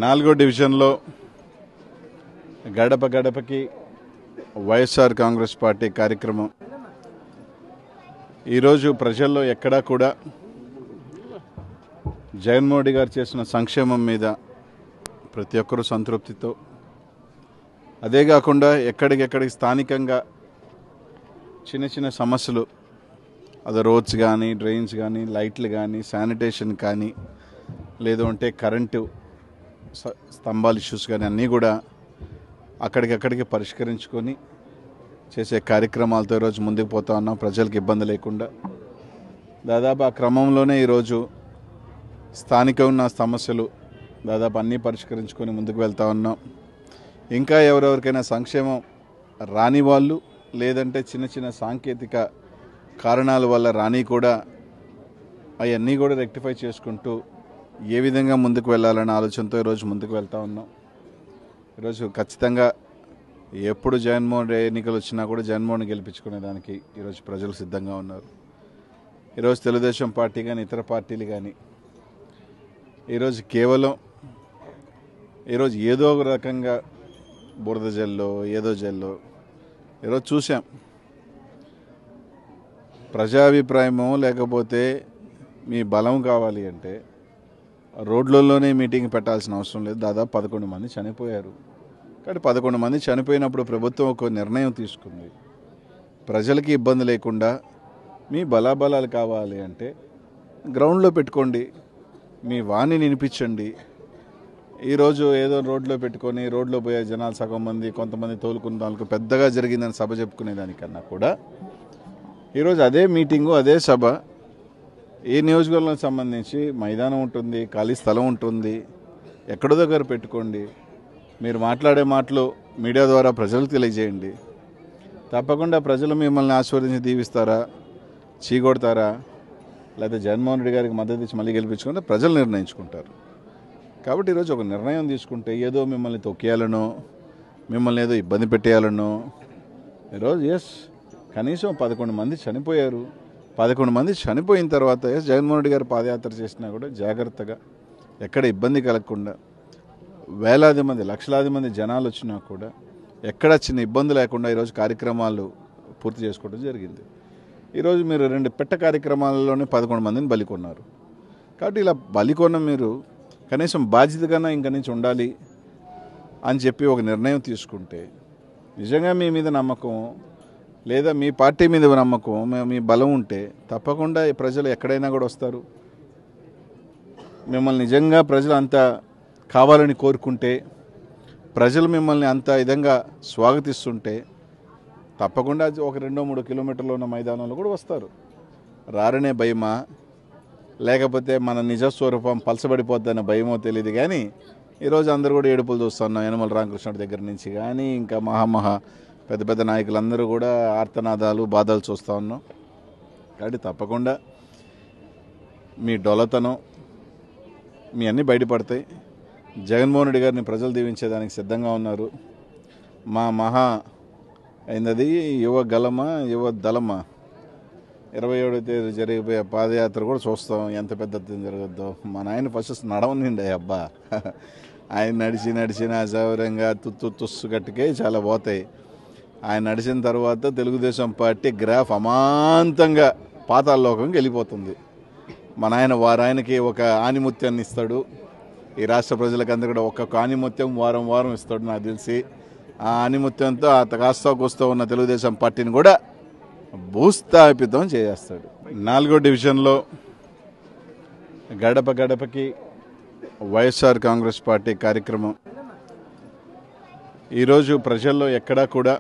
నాలుగో డివిజన్లో గడప గడపకి వైఎస్ఆర్ కాంగ్రెస్ పార్టీ కార్యక్రమం ఈరోజు ప్రజల్లో ఎక్కడా కూడా జగన్మోహన్ రెడ్డి గారు చేసిన సంక్షేమం మీద ప్రతి ఒక్కరూ సంతృప్తితో అదే కాకుండా ఎక్కడికెక్కడికి స్థానికంగా చిన్న చిన్న సమస్యలు అది రోడ్స్ కానీ డ్రైన్స్ కానీ లైట్లు కానీ శానిటేషన్ కానీ లేదు అంటే కరెంటు స- స్తంభాల ఇష్యూస్ కానీ అన్నీ కూడా అక్కడికక్కడికి పరిష్కరించుకొని చేసే కార్యక్రమాలతో ఈరోజు ముందుకు పోతా ఉన్నాం ప్రజలకు ఇబ్బంది లేకుండా దాదాపు ఆ క్రమంలోనే ఈరోజు స్థానిక ఉన్న సమస్యలు దాదాపు అన్నీ పరిష్కరించుకొని ముందుకు వెళ్తా ఉన్నాం ఇంకా ఎవరెవరికైనా సంక్షేమం రాని వాళ్ళు లేదంటే చిన్న చిన్న సాంకేతిక కారణాల వల్ల రాని కూడా అవన్నీ కూడా రెక్టిఫై చేసుకుంటూ ఏ విధంగా ముందుకు వెళ్ళాలనే ఆలోచనతో ఈరోజు ముందుకు వెళ్తా ఉన్నాం ఈరోజు ఖచ్చితంగా ఎప్పుడు జగన్మోహన్ రెడ్డి ఎన్నికలు వచ్చినా కూడా జగన్మోహన్ గెలిపించుకునే దానికి ఈరోజు ప్రజలు సిద్ధంగా ఉన్నారు ఈరోజు తెలుగుదేశం పార్టీ కానీ ఇతర పార్టీలు కానీ ఈరోజు కేవలం ఈరోజు ఏదో ఒక రకంగా బురద జల్లో ఏదో జల్లో ఈరోజు చూసాం ప్రజాభిప్రాయమో లేకపోతే మీ బలం కావాలి అంటే రోడ్లలోనే మీటింగ్ పెట్టాల్సిన అవసరం లేదు దాదాపు పదకొండు మంది చనిపోయారు కానీ పదకొండు మంది చనిపోయినప్పుడు ప్రభుత్వం ఒక నిర్ణయం తీసుకుంది ప్రజలకి ఇబ్బంది లేకుండా మీ బలాబలాలు కావాలి అంటే గ్రౌండ్లో పెట్టుకోండి మీ వాణి వినిపించండి ఈరోజు ఏదో రోడ్లో పెట్టుకొని రోడ్లో పోయే జనాలు సగం మంది కొంతమంది తోలుకున్న దానికి పెద్దగా జరిగిందని సభ చెప్పుకునే దానికన్నా కూడా ఈరోజు అదే మీటింగు అదే సభ ఏ నియోజకవర్గానికి సంబంధించి మైదానం ఉంటుంది ఖాళీ స్థలం ఉంటుంది ఎక్కడో దగ్గర పెట్టుకోండి మీరు మాట్లాడే మాటలు మీడియా ద్వారా ప్రజలకు తెలియజేయండి తప్పకుండా ప్రజలు మిమ్మల్ని ఆశీర్వదించి దీవిస్తారా చీకొడతారా లేదా జగన్మోహన్ రెడ్డి గారికి మద్దతు ఇచ్చి మళ్ళీ గెలిపించుకుంటే ప్రజలు నిర్ణయించుకుంటారు కాబట్టి ఈరోజు ఒక నిర్ణయం తీసుకుంటే ఏదో మిమ్మల్ని తొక్కేయాలనో మిమ్మల్ని ఏదో ఇబ్బంది పెట్టేయాలనో ఈరోజు ఎస్ కనీసం పదకొండు మంది చనిపోయారు పదకొండు మంది చనిపోయిన తర్వాత ఎస్ జగన్మోహన్ రెడ్డి గారు పాదయాత్ర చేసినా కూడా జాగ్రత్తగా ఎక్కడ ఇబ్బంది కలగకుండా వేలాది మంది లక్షలాది మంది జనాలు వచ్చినా కూడా ఎక్కడ చిన్న ఇబ్బంది లేకుండా ఈరోజు కార్యక్రమాలు పూర్తి చేసుకోవడం జరిగింది ఈరోజు మీరు రెండు పెట్ట కార్యక్రమాలలోనే పదకొండు మందిని బలికొన్నారు కాబట్టి ఇలా బలికొన్న మీరు కనీసం బాధ్యతగానే ఇంక నుంచి ఉండాలి అని చెప్పి ఒక నిర్ణయం తీసుకుంటే నిజంగా మీ మీద నమ్మకం లేదా మీ పార్టీ మీద నమ్మకం మీ- మీ బలం ఉంటే తప్పకుండా ఈ ప్రజలు ఎక్కడైనా కూడా వస్తారు మిమ్మల్ని నిజంగా ప్రజలు అంత కావాలని కోరుకుంటే ప్రజలు మిమ్మల్ని అంత విధంగా స్వాగతిస్తుంటే తప్పకుండా అది ఒక రెండో మూడు కిలోమీటర్లు ఉన్న మైదానంలో కూడా వస్తారు రారనే భయమా లేకపోతే మన నిజ స్వరూపం పలసబడిపోద్దన్న భయమో తెలియదు కానీ ఈరోజు అందరూ కూడా ఏడుపులు చూస్తున్నాం యనమల రామకృష్ణుడి దగ్గర నుంచి కానీ ఇంకా మహామహా పెద్ద పెద్ద నాయకులందరూ కూడా ఆర్తనాదాలు బాధలు చూస్తూ ఉన్నాం కాబట్టి తప్పకుండా మీ డొలతనం మీ అన్నీ బయటపడతాయి జగన్మోహన్ రెడ్డి గారిని ప్రజలు దీవించేదానికి సిద్ధంగా ఉన్నారు మా మహా అయింది యువ గలమ యువ దళమ ఇరవై ఏడో తేదీ జరిగిపోయే పాదయాత్ర కూడా చూస్తాం ఎంత పెద్ద ఎత్తున జరగద్దో మా నాయన ఫస్ట్ నడవనిండే అబ్బా ఆయన నడిచి నడిచిన సౌర్యంగా తుత్తు తుస్సు కట్టుకే చాలా పోతాయి ఆయన నడిచిన తర్వాత తెలుగుదేశం పార్టీ గ్రాఫ్ అమాంతంగా పాతాళలోకంకి వెళ్ళిపోతుంది మా నాయన వారాయనకి ఒక ఆనిముత్యాన్ని ఇస్తాడు ఈ రాష్ట్ర ప్రజలకందరూ కూడా ఒక్కొక్క ఆనిముత్యం వారం వారం ఇస్తాడు నాకు తెలిసి ఆ ఆనిముత్యంతో ఆ కాస్త కూస్తో ఉన్న తెలుగుదేశం పార్టీని కూడా భూస్థాపితం చేసేస్తాడు నాలుగో డివిజన్లో గడప గడపకి వైఎస్ఆర్ కాంగ్రెస్ పార్టీ కార్యక్రమం ఈరోజు ప్రజల్లో ఎక్కడా కూడా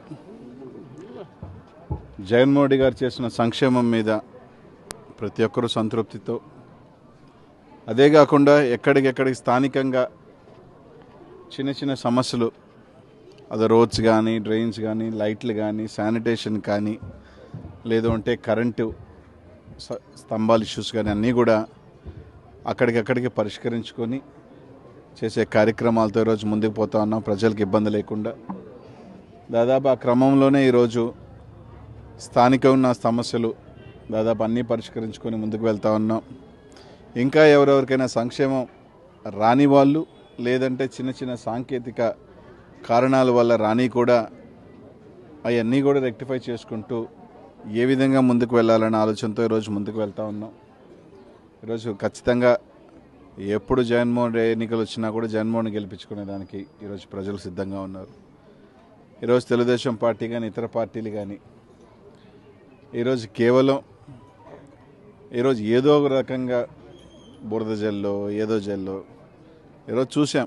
జగన్మోహన్ రెడ్డి గారు చేసిన సంక్షేమం మీద ప్రతి ఒక్కరూ సంతృప్తితో అదే కాకుండా ఎక్కడికెక్కడికి స్థానికంగా చిన్న చిన్న సమస్యలు అది రోడ్స్ కానీ డ్రైన్స్ కానీ లైట్లు కానీ శానిటేషన్ కానీ లేదు అంటే కరెంటు స- స్తంభాల ఇష్యూస్ కానీ అన్నీ కూడా అక్కడికక్కడికి పరిష్కరించుకొని చేసే కార్యక్రమాలతో ఈరోజు ముందుకు పోతా ఉన్నాం ప్రజలకు ఇబ్బంది లేకుండా దాదాపు ఆ క్రమంలోనే ఈరోజు స్థానిక ఉన్న సమస్యలు దాదాపు అన్నీ పరిష్కరించుకొని ముందుకు వెళ్తా ఉన్నాం ఇంకా ఎవరెవరికైనా సంక్షేమం రాని వాళ్ళు లేదంటే చిన్న చిన్న సాంకేతిక కారణాల వల్ల రాని కూడా అవన్నీ కూడా రెక్టిఫై చేసుకుంటూ ఏ విధంగా ముందుకు వెళ్ళాలనే ఆలోచనతో ఈరోజు ముందుకు వెళ్తా ఉన్నాం ఈరోజు ఖచ్చితంగా ఎప్పుడు జగన్మోహన్ రెడ్డి ఎన్నికలు వచ్చినా కూడా జగన్మోహన్ గెలిపించుకునే దానికి ఈరోజు ప్రజలు సిద్ధంగా ఉన్నారు ఈరోజు తెలుగుదేశం పార్టీ కానీ ఇతర పార్టీలు కానీ ఈరోజు కేవలం ఈరోజు ఏదో ఒక రకంగా బురద జల్లో ఏదో జల్లో ఈరోజు చూసాం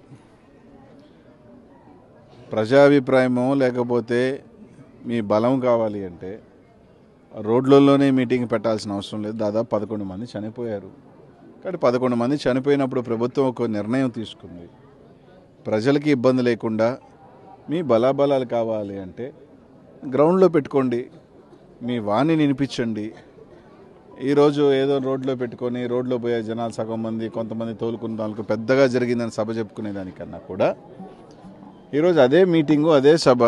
ప్రజాభిప్రాయమో లేకపోతే మీ బలం కావాలి అంటే రోడ్లలోనే మీటింగ్ పెట్టాల్సిన అవసరం లేదు దాదాపు పదకొండు మంది చనిపోయారు కాబట్టి పదకొండు మంది చనిపోయినప్పుడు ప్రభుత్వం ఒక నిర్ణయం తీసుకుంది ప్రజలకి ఇబ్బంది లేకుండా మీ బలాబలాలు కావాలి అంటే గ్రౌండ్లో పెట్టుకోండి మీ వాణి వినిపించండి ఈరోజు ఏదో రోడ్లో పెట్టుకొని రోడ్లో పోయే జనాలు సగం మంది కొంతమంది తోలుకున్న వాళ్ళకు పెద్దగా జరిగిందని సభ చెప్పుకునే దానికన్నా కూడా ఈరోజు అదే మీటింగు అదే సభ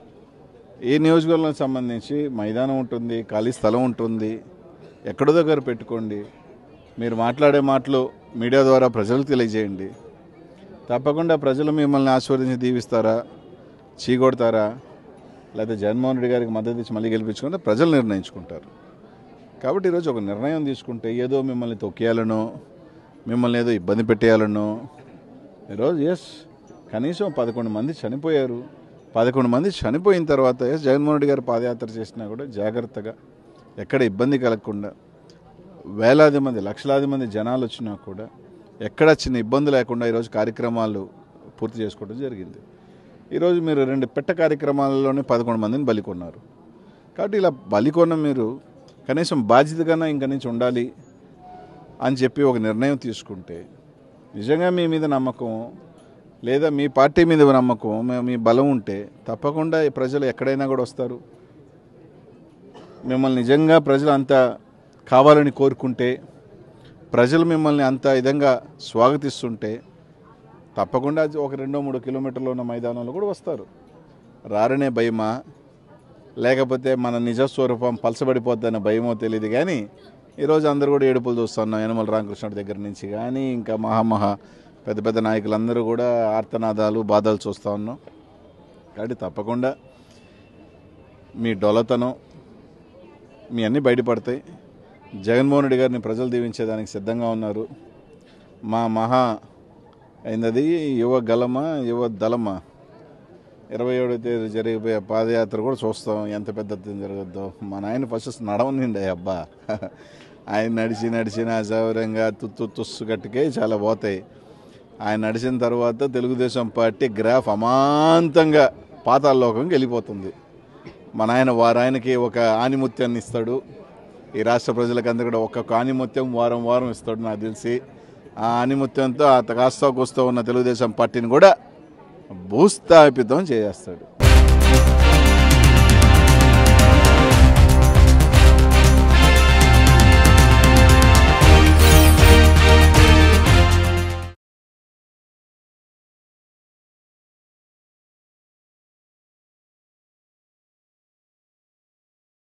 ఏ నియోజకవర్గానికి సంబంధించి మైదానం ఉంటుంది ఖాళీ స్థలం ఉంటుంది ఎక్కడో దగ్గర పెట్టుకోండి మీరు మాట్లాడే మాటలు మీడియా ద్వారా ప్రజలకు తెలియజేయండి తప్పకుండా ప్రజలు మిమ్మల్ని ఆశీర్వదించి దీవిస్తారా చీకొడతారా లేకపోతే జగన్మోహన్ రెడ్డి గారికి మద్దతు ఇచ్చి మళ్ళీ గెలిపించుకుంటే ప్రజలు నిర్ణయించుకుంటారు కాబట్టి ఈరోజు ఒక నిర్ణయం తీసుకుంటే ఏదో మిమ్మల్ని తొక్కేయాలనో మిమ్మల్ని ఏదో ఇబ్బంది పెట్టేయాలనో ఈరోజు ఎస్ కనీసం పదకొండు మంది చనిపోయారు పదకొండు మంది చనిపోయిన తర్వాత ఎస్ జగన్మోహన్ రెడ్డి గారు పాదయాత్ర చేసినా కూడా జాగ్రత్తగా ఎక్కడ ఇబ్బంది కలగకుండా వేలాది మంది లక్షలాది మంది జనాలు వచ్చినా కూడా ఎక్కడ చిన్న ఇబ్బంది లేకుండా ఈరోజు కార్యక్రమాలు పూర్తి చేసుకోవడం జరిగింది ఈరోజు మీరు రెండు పెట్ట కార్యక్రమాలలోనే పదకొండు మందిని బలికొన్నారు కాబట్టి ఇలా బలికొన్న మీరు కనీసం బాధ్యతగానే ఇంక నుంచి ఉండాలి అని చెప్పి ఒక నిర్ణయం తీసుకుంటే నిజంగా మీ మీద నమ్మకం లేదా మీ పార్టీ మీద నమ్మకం మీ- మీ బలం ఉంటే తప్పకుండా ఈ ప్రజలు ఎక్కడైనా కూడా వస్తారు మిమ్మల్ని నిజంగా ప్రజలు అంత కావాలని కోరుకుంటే ప్రజలు మిమ్మల్ని అంత విధంగా స్వాగతిస్తుంటే తప్పకుండా అది ఒక రెండో మూడు కిలోమీటర్లు ఉన్న మైదానంలో కూడా వస్తారు రారనే భయమా లేకపోతే మన నిజ స్వరూపం పలసబడిపోద్దన్న భయమో తెలియదు కానీ ఈరోజు అందరూ కూడా ఏడుపులు చూస్తున్నాం యనమల రామకృష్ణుడి దగ్గర నుంచి కానీ ఇంకా మహామహా పెద్ద పెద్ద నాయకులందరూ కూడా ఆర్తనాదాలు బాధలు చూస్తూ ఉన్నాం కాబట్టి తప్పకుండా మీ డొలతనం మీ అన్నీ బయటపడతాయి జగన్మోహన్ రెడ్డి గారిని ప్రజలు దీవించేదానికి సిద్ధంగా ఉన్నారు మా మహా అయింది యువ గలమా యువ దళమా ఇరవై ఏడో తేదీ జరిగిపోయే పాదయాత్ర కూడా చూస్తాం ఎంత పెద్ద ఎత్తున జరగద్దో మా నాయన ఫస్ట్ నడవనిండి అబ్బా ఆయన నడిచి నడిచిన సౌరంగా తుత్తు తుస్సు గట్టుకే చాలా పోతాయి ఆయన నడిచిన తర్వాత తెలుగుదేశం పార్టీ గ్రాఫ్ అమాంతంగా పాతాళలోకంకి వెళ్ళిపోతుంది మా నాయన వారాయనకి ఒక ఆనిముత్యాన్ని ఇస్తాడు ఈ రాష్ట్ర ప్రజలకు అందరూ కూడా ఒక్కొక్క ఆనిముత్యం వారం వారం ఇస్తాడు నాకు తెలిసి ఆ ఆనిముత్యంతో ఆ కాస్త కూస్తో ఉన్న తెలుగుదేశం పార్టీని కూడా భూస్థాపితం చేసేస్తాడు